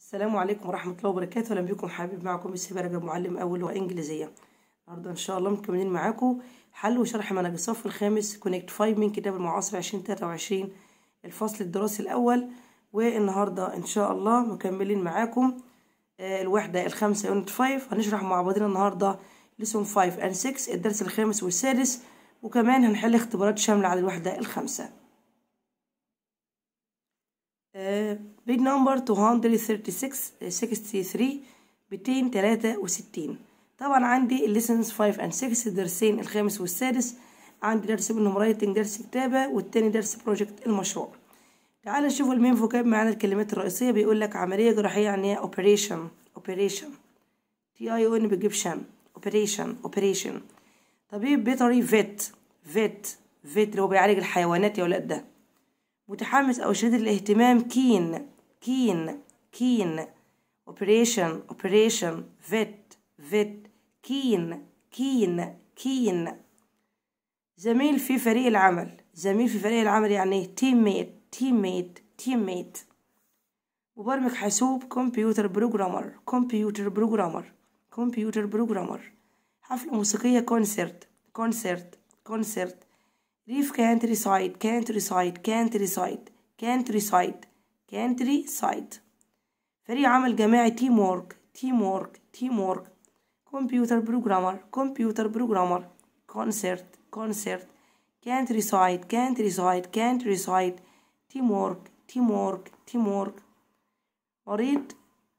السلام عليكم ورحمة الله وبركاته أهلا بكم حبيب معكم السيبة رجب معلم أول وإنجليزية النهاردة إن شاء الله مكملين معاكم حل وشرح منهج الصف الخامس كونكت 5 من كتاب المعاصر 2023 الفصل الدراسي الأول والنهاردة إن شاء الله مكملين معاكم آه، الوحدة الخامسة يونت 5 هنشرح مع بعضنا النهاردة لسون 5 and 6 الدرس الخامس والسادس وكمان هنحل اختبارات شاملة على الوحدة الخامسة بيج نمبر 236 63 263 طبعا عندي الليسنز 5 and 6 الدرسين الخامس والسادس عندي درس منهم رايتنج درس كتابة والتاني درس بروجكت المشروع تعال نشوف المين فوكاب معانا الكلمات الرئيسية بيقول لك عملية جراحية يعني ايه operation operation تي اي او ان بيجيب شن operation operation طبيب بيطري فيت فيت فيت اللي هو بيعالج الحيوانات يا ولاد ده متحمس أو شديد الاهتمام كين كين كين operation operation vet vet كين كين كين زميل في فريق العمل زميل في فريق العمل يعني تيم ميت تيم ميت تيم ميت مبرمج حاسوب كمبيوتر بروجرامر كمبيوتر بروجرامر كمبيوتر بروجرامر حفلة موسيقية كونسرت كونسرت كونسرت ريف can't reside can't reside can't reside can't reside can't reside فريق عمل جماعي تيم وورك تيم وورك تيم وورك كمبيوتر بروجرامر كمبيوتر بروجرامر كونسرت كونسرت can't reside can't reside can't reside تيم وورك تيم وورك تيم وورك مريض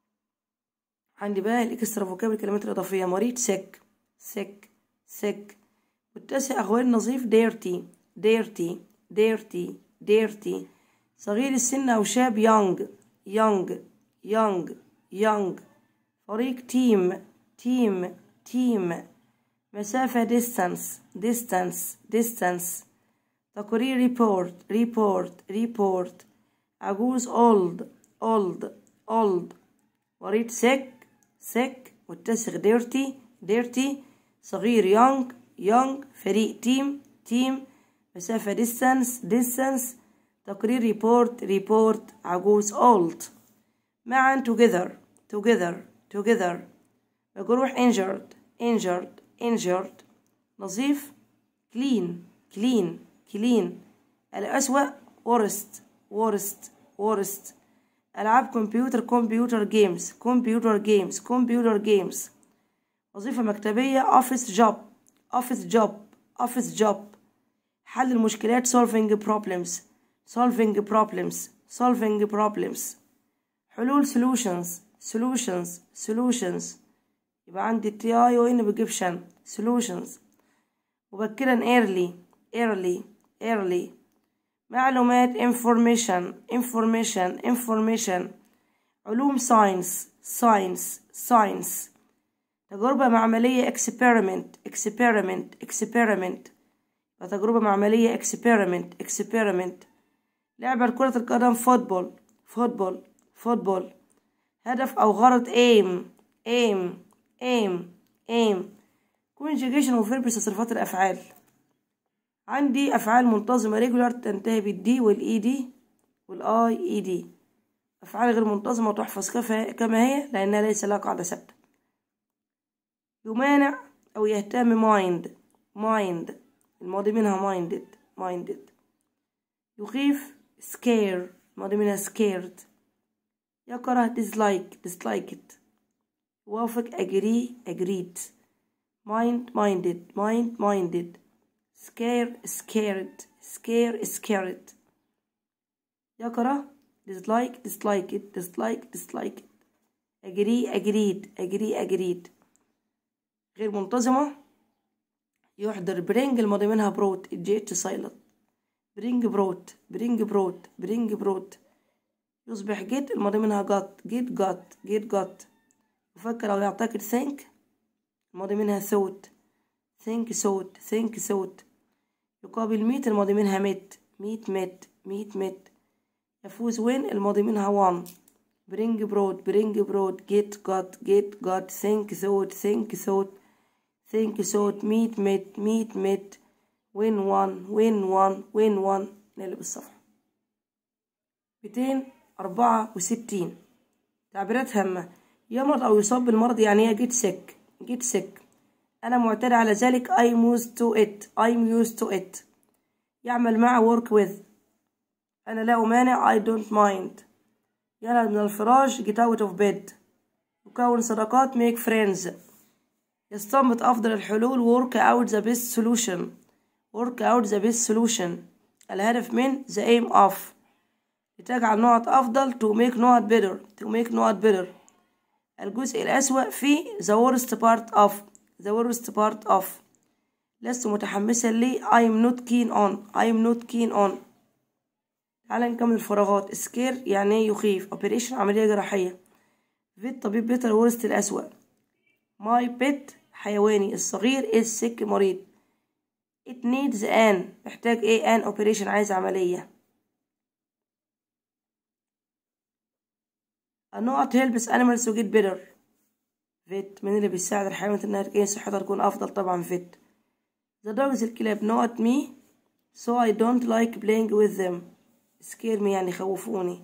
عندي بقى الاكسترا فوكاب الكلمات الإضافية مريض سك سك سك متسع أغوال نظيف ديرتي ديرتي ديرتي ديرتي صغير السن أو شاب يونج يونج يونج يونج فريق تيم تيم تيم مسافة distance distance distance تقرير ريبورت ريبورت ريبورت عجوز old old old مريض sick sick متسخ ديرتي ديرتي صغير يونج يونج فريق تيم تيم مسافة distance distance تقرير ريبورت ريبورت عجوز old معا together together together مجروح injured injured injured نظيف clean clean clean الأسوأ worst worst worst ألعاب كمبيوتر كمبيوتر جيمز كمبيوتر جيمز كمبيوتر جيمز وظيفة مكتبية office job office job office job حل المشكلات solving problems solving problems solving problems حلول solutions solutions solutions يبقى عندي تي اي او ان بجيب شن solutions مبكرا early early early معلومات information information information علوم science science science تجربة معملية experiment experiment experiment وتجربة معملية experiment experiment لعبة كرة القدم فوتبول فوتبول فوتبول هدف أو غرض aim aim aim aim conjugation وفيرب تصريفات الأفعال عندي أفعال منتظمة regular تنتهي بالدي والإي دي والآي إي دي أفعال غير منتظمة تحفظ كما هي لأنها ليس لها قاعدة ثابتة يمانع أو يهتم mind mind الماضي منها minded minded يخيف scare الماضي منها scared يكره dislike disliked يوافق agree agreed mind minded mind minded scare scared scare scared يكره dislike disliked dislike disliked agree agreed agree agreed غير منتظمة يحضر برينج الماضي منها بروت الجي اتش سايلنت برينج بروت برينج بروت برينج بروت يصبح جيت الماضي منها جات جيت جات جيت جات يفكر أو يعتقد think الماضي منها thought think thought think thought يقابل ميت الماضي منها ميت ميت ميت ميت ميت يفوز وين الماضي منها وان برينج برود برينج برود جيت جات جيت جات think thought think thought think thought meet met meet met win one win one win one نقلب الصفحة ميتين أربعة وستين تعبيرات هامة يمرض أو يصاب بالمرض يعني هي get sick get sick أنا معتاد على ذلك I'm used to it I'm used to it يعمل مع work with أنا لا أمانع I don't mind ينهض من الفراش get out of bed يكون صداقات make friends يستنبط أفضل الحلول work out the best solution work out the best solution الهدف من the aim of لتجعل نقط أفضل to make نقط better to make نقط better الجزء الأسوأ في the worst part of the worst part of لست متحمسا لي I am not keen on I am not keen on تعالى نكمل الفراغات سكير يعني ايه يخيف operation عملية جراحية فيت طبيب بيت الورست الأسوأ my pet حيواني الصغير is sick مريض it needs an محتاج ايه an operation عايز عملية النقط helps animals to get better فيت من اللي بيساعد الحيوانات انها تكون صحتها تكون افضل طبعا فيت the dogs الكلاب نقط me so I don't like playing with them scare me يعني خوفوني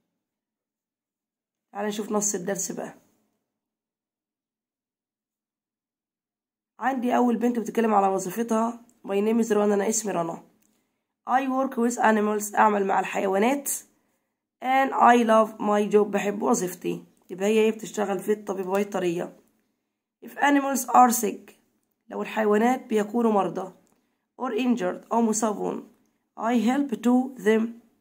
تعالى نشوف نص الدرس بقى عندي أول بنت بتتكلم على وظيفتها My name is رنا أنا اسمي رنا I work with animals أعمل مع الحيوانات and I love my job بحب وظيفتي يبقى هي بتشتغل في الطبيب بيطرية if animals are sick لو الحيوانات بيكونوا مرضى or injured أو مصابون I help to them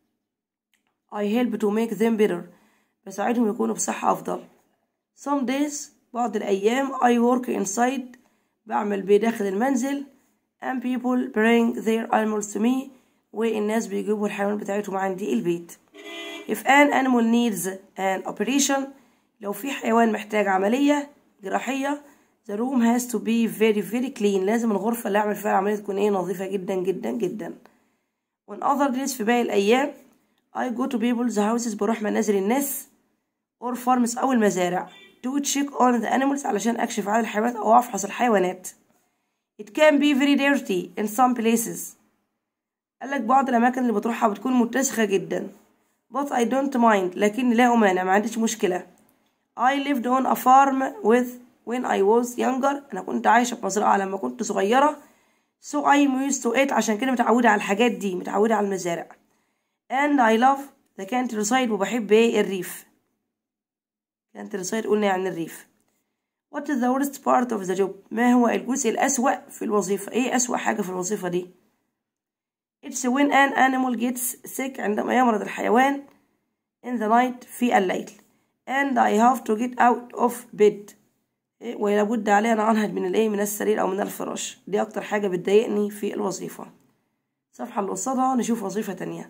I help to make them better بساعدهم يكونوا بصحة أفضل some days بعض الأيام I work inside بعمل بداخل المنزل and people bring their animals to me والناس بيجيبوا الحيوان بتاعتهم عندي البيت if an animal needs an operation لو في حيوان محتاج عملية جراحية the room has to be very very clean لازم الغرفة اللي أعمل فيها العملية تكون إيه نظيفة جدا جدا جدا on other days في باقي الأيام I go to people's houses بروح منازل الناس or farms أو المزارع to check on the animals علشان أكشف على الحيوانات أو أفحص الحيوانات it can be very dirty in some places قالك بعض الأماكن اللي بتروحها بتكون متسخة جدا but I don't mind لكني لا أمانع ما عنديش مشكلة I lived on a farm with when I was younger أنا كنت عايشة في مزرعة لما كنت صغيرة so I'm used to it عشان كده متعودة على الحاجات دي متعودة على المزارع and I love the countryside وبحب ايه الريف countryside قلنا يعني الريف what is the worst part of the job ما هو الجزء الأسوأ في الوظيفة ايه أسوأ حاجة في الوظيفة دي it's when an animal gets sick عندما يمرض الحيوان in the night في الليل and I have to get out of bed إيه ولا بد علي أن أنهض من الإيه من السرير أو من الفراش دي أكتر حاجة بتضايقني في الوظيفة الصفحة اللي قصادها نشوف وظيفة تانية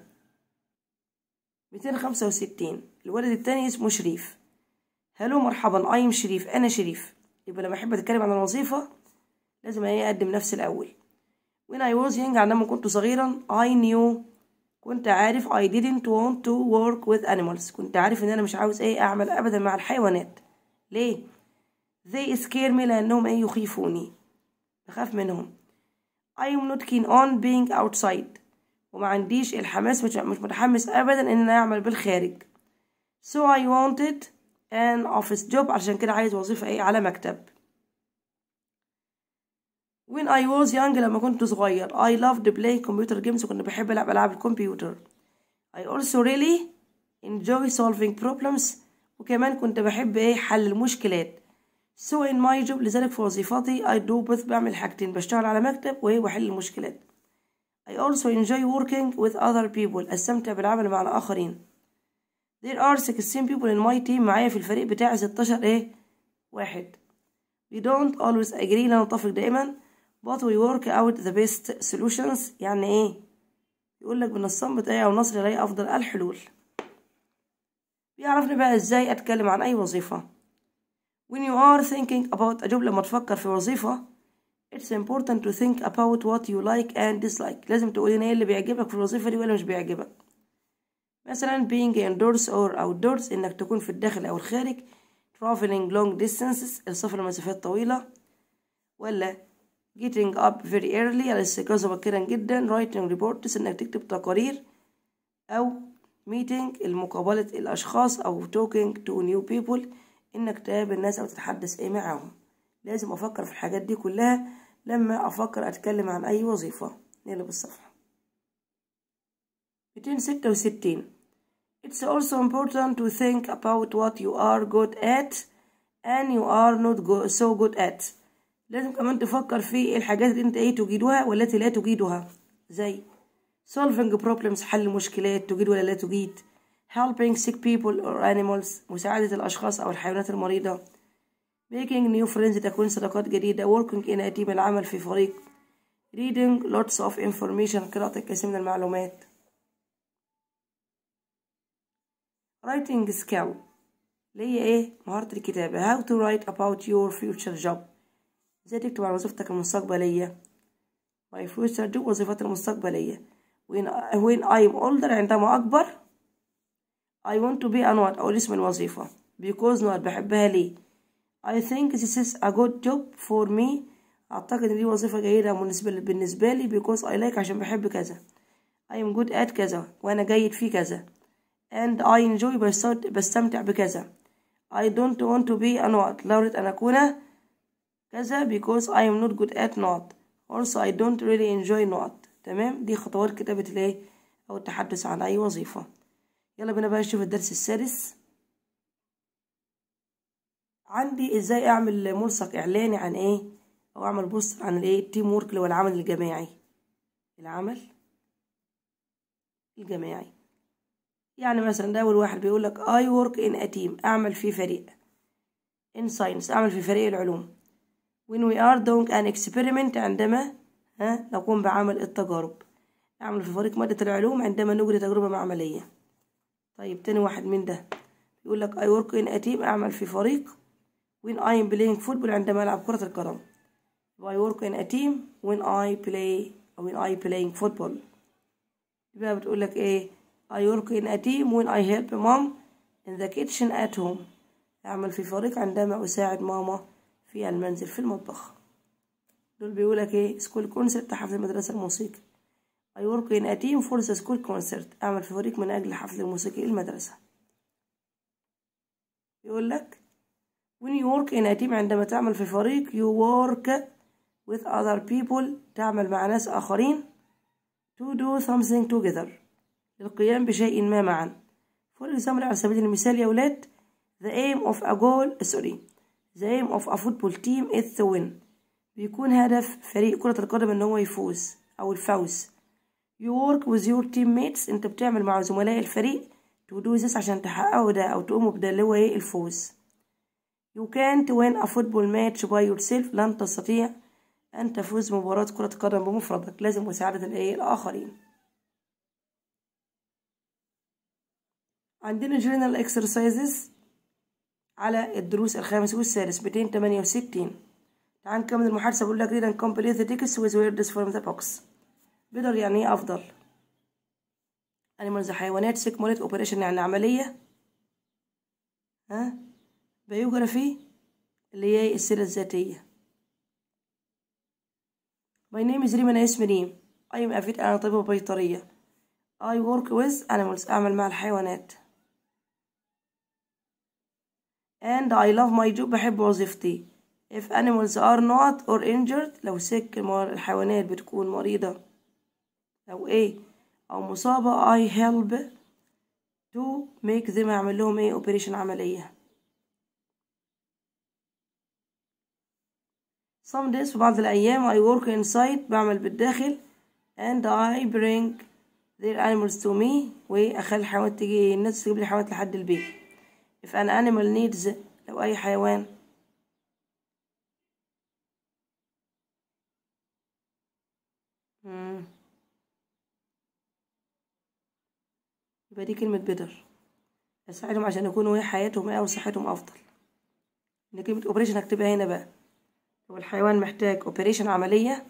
ميتين خمسة وستين الولد التاني اسمه شريف هلو مرحبا أيم شريف أنا شريف يبقى لما أحب أتكلم عن الوظيفة لازم إيه أقدم نفسي الأول when I was young عندما كنت صغيرا I knew كنت عارف I didn't want to work with animals كنت عارف إن أنا مش عاوز إيه أعمل أبدا مع الحيوانات ليه؟ they scare me لأنهم إيه يخيفوني بخاف منهم I am not keen on being outside وما عنديش الحماس مش, مش متحمس أبدا إن أنا أعمل بالخارج so I wanted an office job عشان كده عايز وظيفة إيه على مكتب when I was young لما كنت صغير I loved playing computer games وكنت بحب ألعب ألعاب الكمبيوتر I also really enjoy solving problems وكمان كنت بحب إيه حل المشكلات so in my job لذلك في وظيفتي I do both بعمل حاجتين بشتغل على مكتب وإيه بحل المشكلات I also enjoy working with other people أستمتع بالعمل مع الآخرين There are 16 people in my team معايا في الفريق بتاعي 16 إيه واحد We don't always agree لا نتفق دائما but we work out the best solutions يعني إيه يقول لك بنستنبط إيه أو نصل إليه أفضل الحلول بيعرفني بقى إزاي أتكلم عن أي وظيفة When you are thinking about a job لما تفكر في وظيفة It's important to think about what you like and dislike لازم تقول لنا ايه اللي بيعجبك في الوظيفة دي ولا مش بيعجبك مثلا being indoors or outdoors انك تكون في الداخل او الخارج traveling long distances السفر لمسافات طويلة ولا getting up very early الاستيقاظ مبكرا جدا writing reports انك تكتب تقارير او meeting المقابلة الأشخاص أو talking to new people إنك تقابل الناس أو تتحدث إيه معاهم لازم أفكر في الحاجات دي كلها لما أفكر أتكلم عن أي وظيفة نقلب الصفحة 266 It's also important to think about what you are good at and you are not go so good at لازم كمان تفكر في الحاجات اللي انت ايه تجيدها والتي لا تجيدها زي solving problems حل مشكلات تجيد ولا لا تجيد helping sick people or animals مساعدة الأشخاص أو الحيوانات المريضة making new friends تكوين صداقات جديدة working in a team العمل في فريق reading lots of information قراءة الكثير من المعلومات writing skill اللي هي ايه مهارة الكتابة how to write about your future job ازاي تكتب عن وظيفتك المستقبلية my future job وظيفتي المستقبلية when, when I'm older عندما أكبر I want to be a نوت أو اسم الوظيفة because نوت بحبها ليه I think this is a good job for me أعتقد إن دي وظيفة جيدة بالنسبة لي بالنسبة لي because I like عشان بحب كذا I am good at كذا وأنا جيد في كذا and I enjoy بستمتع بكذا I don't want to be a not لا أريد أن أكون كذا because I am not good at not also I don't really enjoy not تمام دي خطوات كتابة الايه أو التحدث عن أي وظيفة يلا بينا بقى نشوف الدرس السادس عندي ازاي اعمل ملصق اعلاني عن ايه او اعمل بوست عن الايه التيم وورك اللي هو العمل الجماعي العمل الجماعي يعني مثلا ده اول واحد بيقول لك I work in a team اعمل في فريق in science اعمل في فريق العلوم when we are doing an experiment عندما ها نقوم بعمل التجارب اعمل في فريق مادة العلوم عندما نجري تجربة معملية طيب تاني واحد من ده يقول لك I work in a team أعمل في فريق when I am playing football عندما ألعب كرة القدم I work in a team when I play when I playing football يبقى بتقول لك إيه I work in a team when I help mom in the kitchen at home أعمل في فريق عندما أساعد ماما في المنزل في المطبخ دول بيقول لك إيه school concert حفل المدرسة الموسيقي I work in a team for the school concert أعمل في فريق من أجل حفل الموسيقي المدرسة يقول لك when you work in a team عندما تعمل في فريق you work with other people تعمل مع ناس آخرين to do something together للقيام بشيء ما معا for example على سبيل المثال يا ولاد the aim of a goal sorry the aim of a football team is to win بيكون هدف فريق كرة القدم إن هو يفوز أو الفوز you work with your teammates انت بتعمل مع زملاء الفريق to do this عشان تحققوا ده او تقوموا بده اللي هو ايه الفوز you can't win a football match by yourself لن تستطيع ان تفوز مباراة كرة قدم بمفردك لازم مساعدة الايه الاخرين عندنا journal exercises على الدروس الخامس والسادس 268 تعال نكمل المحادثة بقول لك read and complete the text with words from the box بيقدر يعني ايه افضل انيمالز حيوانات سيكموليت اوبريشن يعني عملية ها بيوجرافي اللي هي السيرة الذاتية My name is ريم أنا اسمي ريم I am a vet أنا طبيبة بيطرية I work with animals أعمل مع الحيوانات and I love my job بحب وظيفتي if animals are not or injured لو سك الحيوانات بتكون مريضة أو إيه أو مصابة I help to make them أعمل لهم إيه operation عملية some days في بعض الأيام I work inside بعمل بالداخل and I bring their animals to me وأخلي الحيوانات تجي الناس تجيب لي حيوانات لحد البيت if an animal needs لو أي حيوان مم. يبقى دي كلمة بيتر أساعدهم عشان يكونوا حياتهم أو صحتهم أفضل إن كلمة أوبريشن هكتبها هنا بقى لو الحيوان محتاج أوبريشن عملية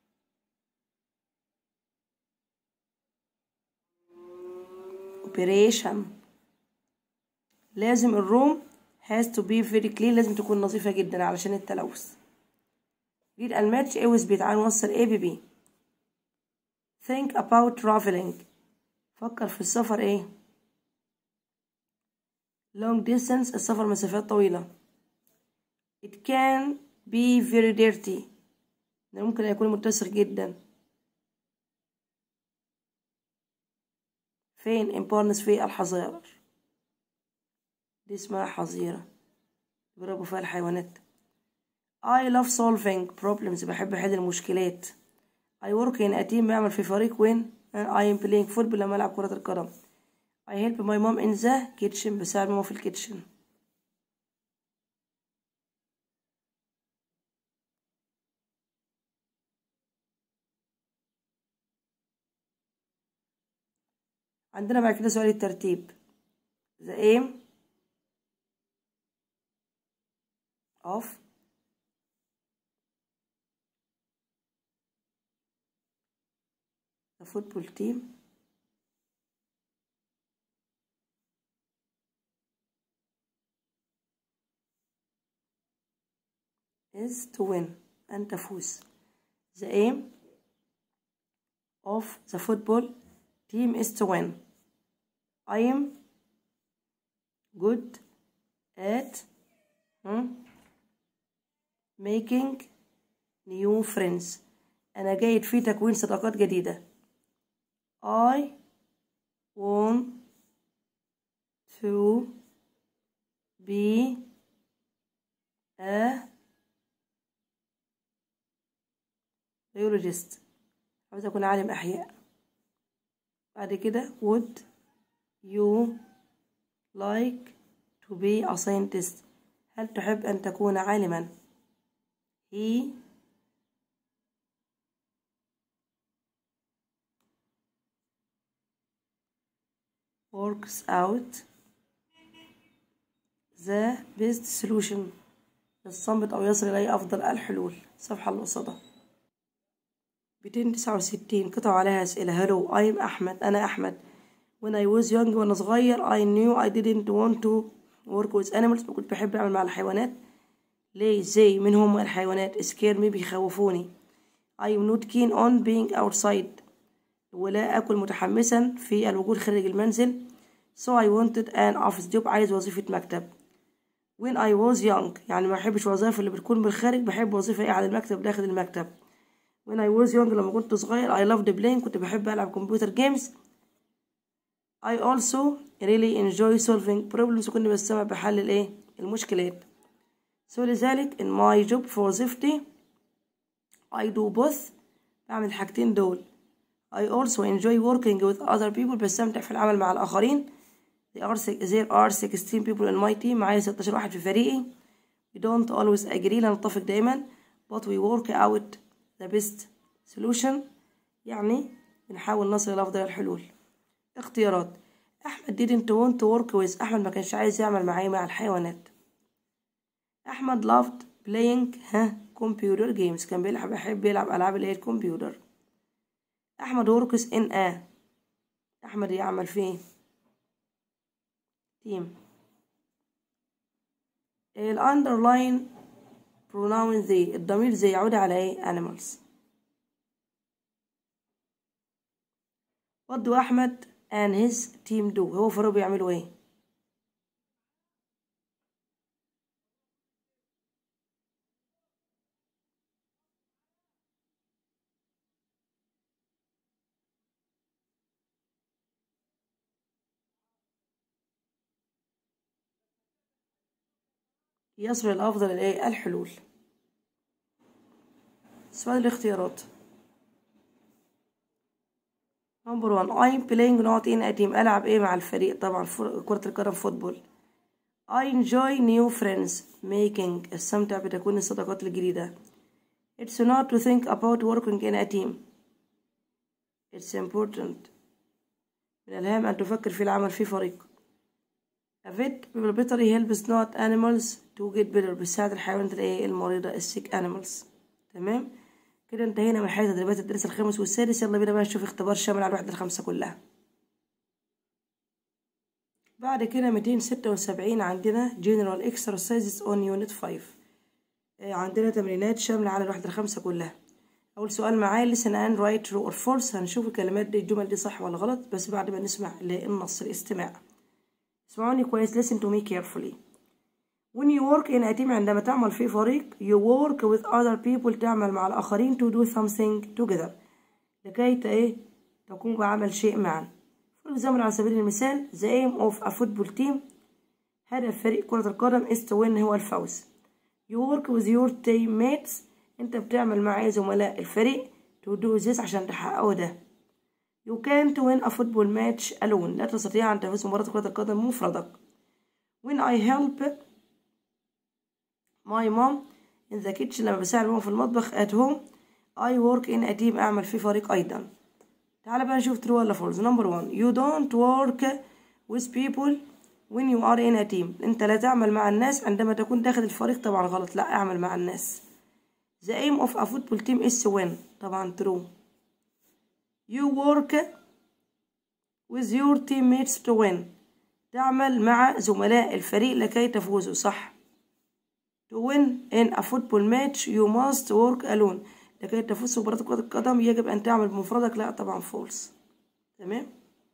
أوبريشن لازم الروم has to be very clean لازم تكون نظيفة جدا علشان التلوث read and match A with B تعال نوصل A ب B think about traveling فكر في السفر ايه long distance السفر مسافات طويلة it can be very dirty ده ممكن يكون متسخ جدا فين importance في الحظائر دي اسمها حظيرة بيربوا فيها الحيوانات I love solving problems بحب أحل المشكلات I work in a team بعمل في فريق وين I am playing football لما ألعب كرة القدم I help my mom in the kitchen بساعد ماما في الكيتشن عندنا بعد كده سؤال الترتيب the aim of the football team is to win أن تفوز the aim of the football team is to win I am good at hmm, making new friends أنا جيد في تكوين صداقات جديدة I want to be a biologist عاوز أكون عالم أحياء بعد كده would you like to be a scientist هل تحب أن تكون عالما he works out the best solution يستنبط أو يصل إليه أفضل الحلول الصفحة اللي قصادها 269 قطعة عليها أسئلة hello I'm أحمد أنا أحمد when I was young وأنا صغير I knew I didn't want to work with animals ما كنت بحب أعمل مع الحيوانات ليه زي من هم الحيوانات scare me بيخوفوني I'm not keen on being outside ولا أكل متحمسا في الوجود خارج المنزل so I wanted an office job عايز وظيفة مكتب when I was young يعني ما بحبش وظائف اللي بتكون بالخارج بحب وظيفة ايه على المكتب داخل المكتب when I was young لما كنت صغير I loved playing كنت بحب ألعب كمبيوتر جيمز I also really enjoy solving problems وكنت بستمع بحل الايه المشكلات so لذلك in my job في وظيفتي I do both بعمل الحاجتين دول I also enjoy working with other people بستمتع في العمل مع الآخرين There are, there are 16 people in my team معايا 16 واحد في فريقي We don't always agree لا نتفق دايما but we work out the best solution يعني بنحاول نصل إلى أفضل الحلول اختيارات أحمد didn't want to work with أحمد ما كانش عايز يعمل معايا مع الحيوانات أحمد loved playing ها computer games كان بيلعب بيحب يلعب ألعاب اللي هي الكمبيوتر أحمد works in a أحمد يعمل في تيم ال underline pronoun they الضمير زي يعود على ايه animals what do أحمد and his team do هو فريقه بيعملوا ايه يصل الأفضل الإيه الحلول سؤال الاختيارات نمبر 1 I'm playing not in a team ألعب إيه مع الفريق طبعا كرة القدم فوتبول I enjoy new friends making استمتع بتكوين الصداقات الجديدة It's not to think about working in a team It's important من الهام أن تفكر في العمل في فريق A vet بالبيطري helps not animals to get better بيساعد الحيوانات الايه المريضة السيك animals تمام كده انتهينا من حياة تدريبات الدرس الخامس والسادس يلا بينا بقى نشوف اختبار شامل على الوحدة الخمسة كلها بعد كده ميتين ستة وسبعين عندنا general exercises on unit 5 عندنا تمرينات شاملة على الوحدة الخمسة كلها أول سؤال معايا listen and write true or false هنشوف الكلمات دي الجمل دي صح ولا غلط بس بعد ما نسمع للنص الاستماع اسمعوني كويس listen to me carefully when you work in a team عندما تعمل في فريق you work with other people تعمل مع الآخرين to do something together لكي ت- إيه تقوم بعمل شيء معا for example على سبيل المثال the aim of a football team هدف فريق كرة القدم is to win هو الفوز you work with your teammates انت بتعمل مع زملاء الفريق to do this عشان تحققوا ده you can't win a football match alone لا تستطيع أن تفوز مباراة كرة القدم بمفردك when I help my mom in the kitchen لما بساعد ماما في المطبخ at home I work in a team أعمل في فريق أيضا تعال بقى نشوف true ولا false number one you don't work with people when you are in a team انت لا تعمل مع الناس عندما تكون داخل الفريق طبعا غلط لا اعمل مع الناس the aim of a football team is to win طبعا true you work with your teammates to win تعمل مع زملاء الفريق لكي تفوزوا صح to win in a football match you must work alone لكي تفوز في مباراة كرة القدم يجب أن تعمل بمفردك لا طبعا false تمام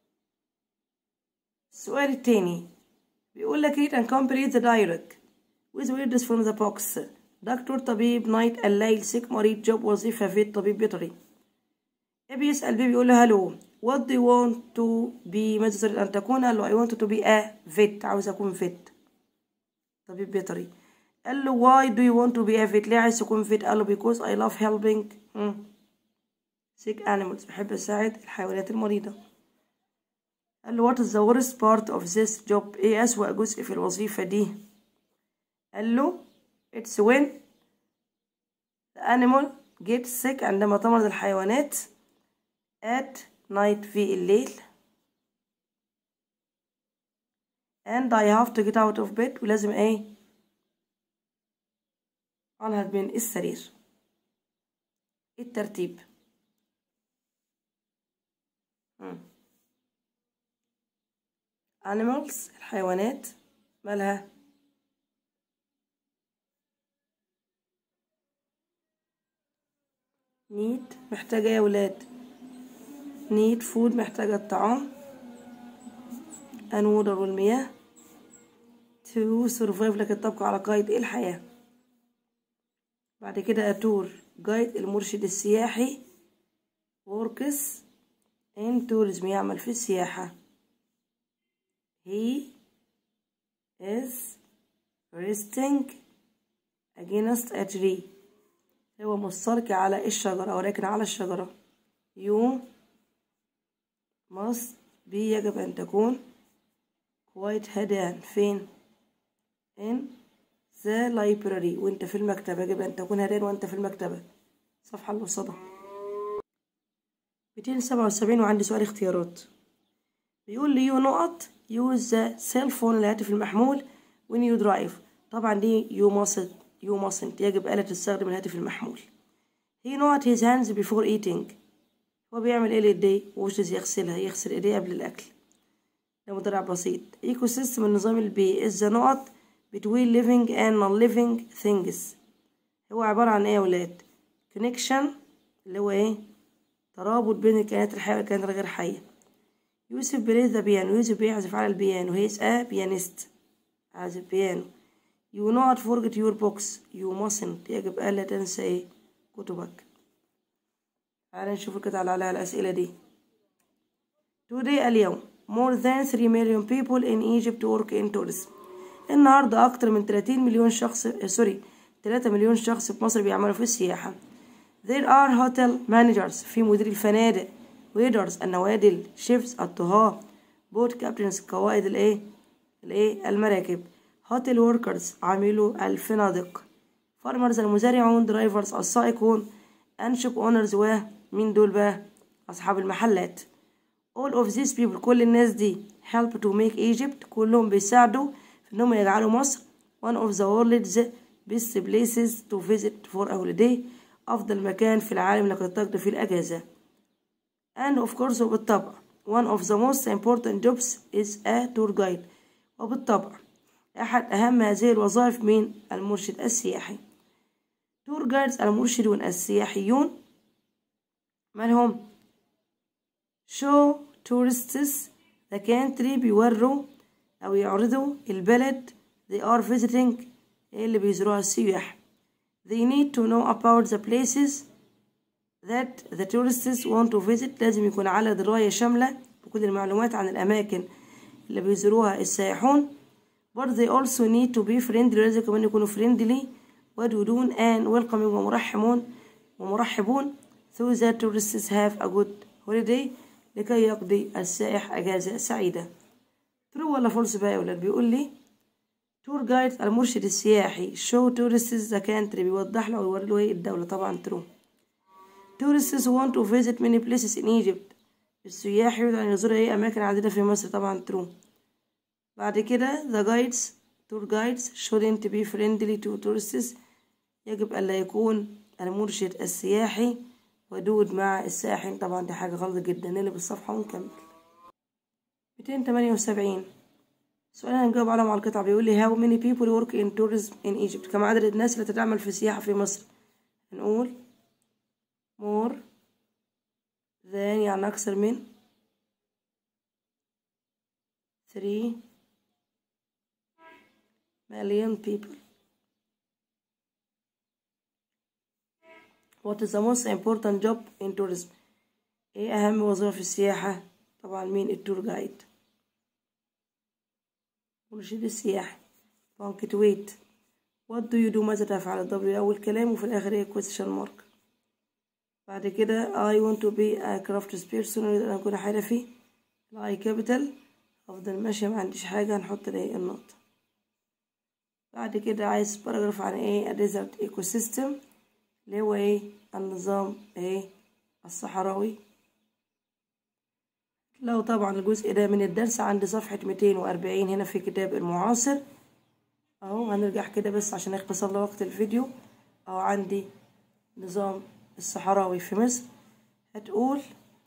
السؤال التاني بيقول لك read and complete the dialogue with words from the box دكتور طبيب نايت الليل سيك مريض جوب وظيفة فيت طبيب بيطري إيه بيسأل بيه بيقول له هلو what do you want to be ماذا تريد أن تكون قال له I want to be a vet عاوز أكون فيت طبيب بيطري قال له why do you want to be a vet ليه عايز تكون فيت قال له because I love helping hmm. sick animals بحب أساعد الحيوانات المريضة قال له what is the worst part of this job ايه أسوأ جزء في الوظيفة دي قال له it's when the animal gets sick عندما تمرض الحيوانات at night في الليل and I have to get out of bed ولازم ايه انهض من السرير الترتيب مم. animals الحيوانات مالها need محتاجة يا ولاد need food محتاجة الطعام and water والمياه to survive لكي تبقى على قيد الحياة بعد كده أتور جايد المرشد السياحي works in tourism يعمل في السياحة he is resting against a tree هو مستلقي على الشجرة ولكن على الشجرة you must be يجب أن تكون quite هدان فين in the library وانت في المكتبة يجب أن تكون هدان وانت في المكتبة صفحة اللي قصادها 277 وعندي سؤال اختيارات بيقول لي يو نقط use the cell phone الهاتف المحمول when you drive طبعا دي you mustn't you mustn't يجب ألا تستخدم الهاتف المحمول he not his hands before eating هو بيعمل ايه لإيديه وشز يغسلها يغسل ايديه قبل الأكل ده مضارع بسيط ايكو سيستم النظام البيئي is the نقط between living and non-living things هو عبارة عن ايه يا ولاد connection اللي هو ايه ترابط بين الكائنات الحية والكائنات الغير حية يوسف بلاي ذا بيانو يوسف بيعزف على البيانو هي a pianist عازف بيانو you not forget your books you mustn't يجب ألا تنسى ايه كتبك تعالى نشوف القطعة اللي عليها الأسئلة دي today اليوم more than 3 million people in Egypt work in tourism النهاردة أكتر من 30 مليون شخص سوري 3 مليون شخص في مصر بيعملوا في السياحة there are hotel managers في مدير الفنادق waiters النوادل chefs الطهاة boat captains قوائد الايه الايه المراكب hotel workers عاملو الفنادق farmers المزارعون drivers السائقون انشب owners ومين دول بقى أصحاب المحلات all of these people كل الناس دي help to make Egypt كلهم بيساعدوا في إنهم يجعلوا مصر one of the world's best places to visit for a holiday أفضل مكان في العالم لكي تقضي فيه الأجازة and of course وبالطبع one of the most important jobs is a tour guide وبالطبع أحد أهم هذه الوظائف من المرشد السياحي tour guides المرشدون السياحيون من هم show tourists the country بيوروا أو يعرضوا البلد they are visiting اللي بيزوروها السياح they need to know about the places that the tourists want to visit لازم يكون على دراية شاملة بكل المعلومات عن الأماكن اللي بيزوروها السائحون but they also need to be friendly لازم كمان يكونوا friendly ودودون and welcoming ومرحبون ومرحبون so that tourists have a good holiday لكي يقضي السائح أجازة سعيدة true ولا false بقى يا ولاد بيقول لي tour guide المرشد السياحي show tourists the country بيوضح له ويوري له ايه الدولة طبعا true tourists want to visit many places in Egypt السياح يريد أن يزور أي أماكن عديدة في مصر طبعا true بعد كده the guides tour guides shouldn't be friendly to tourists يجب ألا يكون المرشد السياحي ودود مع السائحين طبعا دي حاجة غلط جدا نقلب الصفحة ونكمل 278 سؤال هنجاوب عليهم على القطعة بيقول لي how many people work in tourism in Egypt كم عدد الناس اللي تتعمل في السياحة في مصر هنقول more than يعني أكثر من 3 million people What is the most important job in tourism ايه اهم وظيفة في السياحة طبعا مين التور جايد مرشد السياحي punctuate what do you do ماذا تفعل W أول كلام وفي الآخر ايه question mark بعد كده I want to be a crafts person أريد أن أكون حرفي I capital أفضل ماشية ما عنديش حاجة هنحط الايه النقطة بعد كده عايز باراجراف عن ايه الديزرت ايكو سيستم اللي هو ايه النظام ايه الصحراوي لو طبعا الجزء ده من الدرس عند صفحة 240 هنا في كتاب المعاصر اهو هنرجع كده بس عشان يختصر لنا وقت الفيديو اهو عندي نظام الصحراوي في مصر هتقول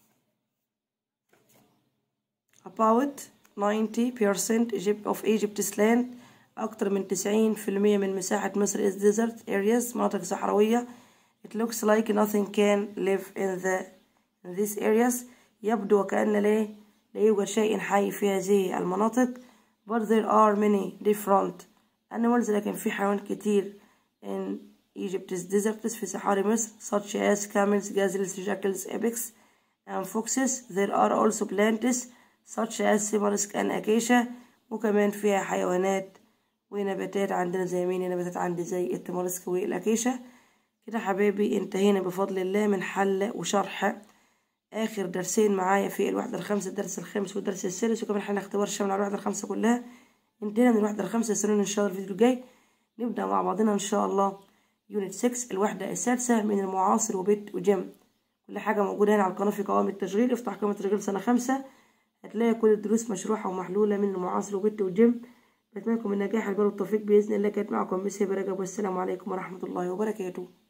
about 90% Egypt of Egypt's land أكتر من 90% من مساحة مصر is desert areas مناطق صحراوية It looks like nothing can live in the in these areas يبدو وكأن لا لا يوجد شيء حي في هذه المناطق but there are many different animals لكن في حيوانات كتير in Egypt's deserts في صحاري مصر such as camels, gazelles, jackals, ibex and foxes there are also plants such as tamarisk and acacia وكمان فيها حيوانات ونباتات عندنا زي مين نباتات عندي زي التمارسك والأكيشة كده حبايبي انتهينا بفضل الله من حل وشرح آخر درسين معايا في الوحدة الخامسة الدرس الخامس والدرس السادس وكمان حل اختبار شامل على الوحدة الخامسة كلها انتهينا من الوحدة الخامسة استنونا إن شاء الله الفيديو الجاي نبدأ مع بعضنا إن شاء الله يونت 6 الوحدة السادسة من المعاصر وبيت وجيم كل حاجة موجودة هنا على القناة في قوائم التشغيل افتح قائمة التشغيل سنة خمسة هتلاقي كل الدروس مشروحة ومحلولة من المعاصر وبيت وجيم بتمنى لكم النجاح البر والتوفيق بإذن الله كانت معكم مس هبة رجب والسلام عليكم ورحمة الله وبركاته